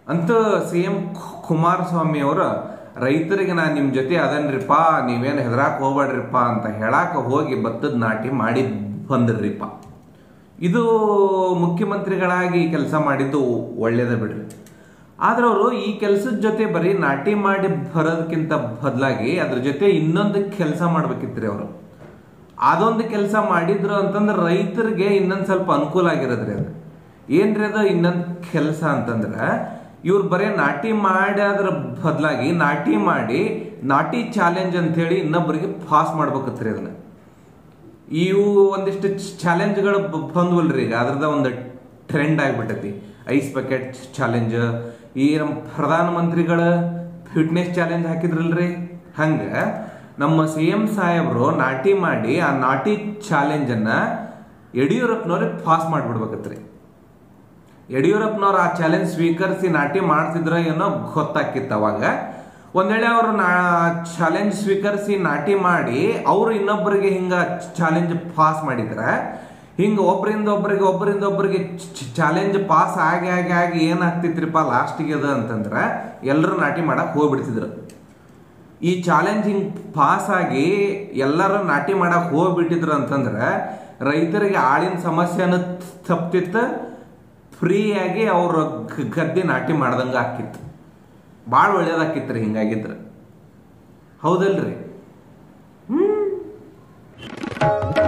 ಅಂತೂ C M Kumaraswamy ಅವರು ರೈತರಿಗೆ ನಾನು ನಿಮ್ಮ ಜೊತೆ ಅದನ್ರಿಪ್ಪ ನೀವೇನು ಹೆದರಾಕ್ ಹೋಗ್ಬೇಡ್ರಿಪ್ಪ ಅಂತ ಹೇಳಾಕ ಹೋಗಿ ಭತ್ತದ ನಾಟಿ ಮಾಡಿ ಬಂದ್ರಿಪ್ಪ ಇದು ಮುಖ್ಯಮಂತ್ರಿಗಳಾಗಿ ಕೆಲಸ ಮಾಡಿದ್ದು ಒಳ್ಳೇದೇ ಬಿಡ್ರಿ ಆದ್ರೆ ಅವರು ಈ ಕೆಲಸದ ಜೊತೆ ಬರೀ ನಾಟಿ ಮಾಡಿ ಬರೋದಕ್ಕಿಂತ ಬದಲಾಗಿ ಅದ್ರ ಜೊತೆ ಇನ್ನೊಂದು ಕೆಲಸ ಮಾಡ್ಬೇಕಿತ್ರಿ ಅವರು ಅದೊಂದು ಕೆಲಸ ಮಾಡಿದ್ರು ಅಂತಂದ್ರೆ ರೈತರಿಗೆ ಇನ್ನೊಂದು ಸ್ವಲ್ಪ ಅನುಕೂಲ ಆಗಿರೋದ್ರಿ ಅದು ಏನ್ರಿ ಅದು ಇನ್ನೊಂದು ಕೆಲಸ ಅಂತಂದ್ರೆ ಇವ್ರು ಬರೀ ನಾಟಿ ಮಾಡಿ ಅದ್ರ ಬದಲಾಗಿ ನಾಟಿ ಮಾಡಿ ನಾಟಿ ಚಾಲೆಂಜ್ ಅಂತೇಳಿ ಇನ್ನೊಬ್ಬರಿಗೆ ಪಾಸ್ ಮಾಡ್ಬೇಕತ್ರಿ ಅದನ್ನ ಇವು ಒಂದಿಷ್ಟು ಚಾಲೆಂಜ್ಗಳು ಬಂದ್ವಲ್ರಿ ಈಗ ಅದ್ರದ ಒಂದು ಟ್ರೆಂಡ್ ಆಗಿಬಿಟ್ಟೈತಿ ಐಸ್ ಬಕೆಟ್ ಚಾಲೆಂಜ್ ಈ ನಮ್ಮ ಪ್ರಧಾನಮಂತ್ರಿಗಳ ಫಿಟ್ನೆಸ್ ಚಾಲೆಂಜ್ ಹಾಕಿದ್ರಲ್ರಿ ಹಂಗ ನಮ್ಮ ಸಿ ಎಂ ಸಾಹೇಬ್ರು ನಾಟಿ ಮಾಡಿ ಆ ನಾಟಿ ಚಾಲೆಂಜನ್ನ ಯಡಿಯೂರಪ್ಪನವ್ರಿಗೆ ಪಾಸ್ ಮಾಡಿಬಿಡ್ಬೇಕತ್ರಿ ಯಡಿಯೂರಪ್ಪನವ್ರು ಆ ಚಾಲೆಂಜ್ ಸ್ವೀಕರಿಸಿ ನಾಟಿ ಮಾಡ್ತಿದ್ರ ಏನೋ ಗೊತ್ತಾಕಿತ್ತು ಅವಾಗ ಒಂದ್ ವೇಳೆ ಅವರು ನಾ ಚಾಲೆಂಜ್ ಸ್ವೀಕರಿಸಿ ನಾಟಿ ಮಾಡಿ ಅವರು ಇನ್ನೊಬ್ಬರಿಗೆ ಹಿಂಗ ಚಾಲೆಂಜ್ ಪಾಸ್ ಮಾಡಿದ್ರ ಹಿಂಗ ಒಬ್ಬರಿಂದ ಒಬ್ಬರಿಗೆ ಒಬ್ಬರಿಂದ ಒಬ್ಬರಿಗೆ ಚಾಲೆಂಜ್ ಪಾಸ್ ಆಗಿ ಆಗಿ ಆಗಿ ಏನಾಗ್ತಿತ್ರಿಪ್ಪ ಲಾಸ್ಟಿಗೆ ಅದು ಅಂತಂದ್ರ ಎಲ್ಲರೂ ನಾಟಿ ಮಾಡಕ್ ಹೋಗ್ಬಿಡ್ತಿದ್ರು ಈ ಚಾಲೆಂಜ್ ಹಿಂಗ್ ಪಾಸ್ ಆಗಿ ಎಲ್ಲರೂ ನಾಟಿ ಮಾಡಕ್ ಹೋಗ್ಬಿಟ್ಟಿದ್ರು ಅಂತಂದ್ರೆ ರೈತರಿಗೆ ಆಳಿನ ಸಮಸ್ಯೆನ ತಪ್ತಿತ್ತು ಫ್ರೀಯಾಗಿ ಅವ್ರ ಗ- ಗದ್ದೆ ನಾಟಿ ಮಾಡ್ದಂಗ ಆಕಿತ್ತು ಭಾಳ ಒಳ್ಳೇದಾಕಿತ್ರಿ ಹಿಂಗಾಗಿದ್ರ ಹೌದಲ್ರಿ ಹ್ಮ್